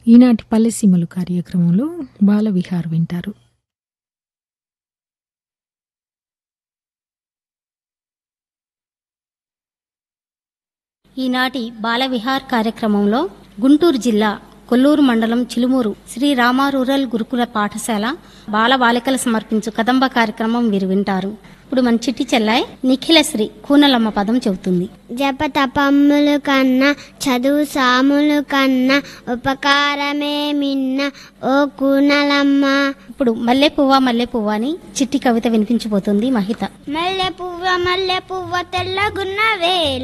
ఈనాటి పల్లెసీమలు కార్యక్రమంలో బాల విహార్ వింటారు ఈనాటి బాలవిహార్ కార్యక్రమంలో గుంటూరు జిల్లా కొల్లూరు మండలం చిలుమూరు శ్రీ రామ రూరల్ గురుకుల పాఠశాల బాల బాలికలు సమర్పించు కదంబ కార్యక్రమం వీరు వింటారు ఇప్పుడు మన చిట్టి చెల్లాయ్ నిఖిలశ్రీ కూనలమ్మ పదం చెబుతుంది జపతపమ్ములు కన్నా చదువు సాములు కన్నా ఉపకారమే మిన్న ఓ కూనలమ్మ ఇప్పుడు మల్లె పువ్వ మల్లె పువ్వ అని చిట్టి కవిత వినిపించబోతుంది మహిత మల్లె పువ్వ మల్లె పువ్వ తెల్లగున్నవే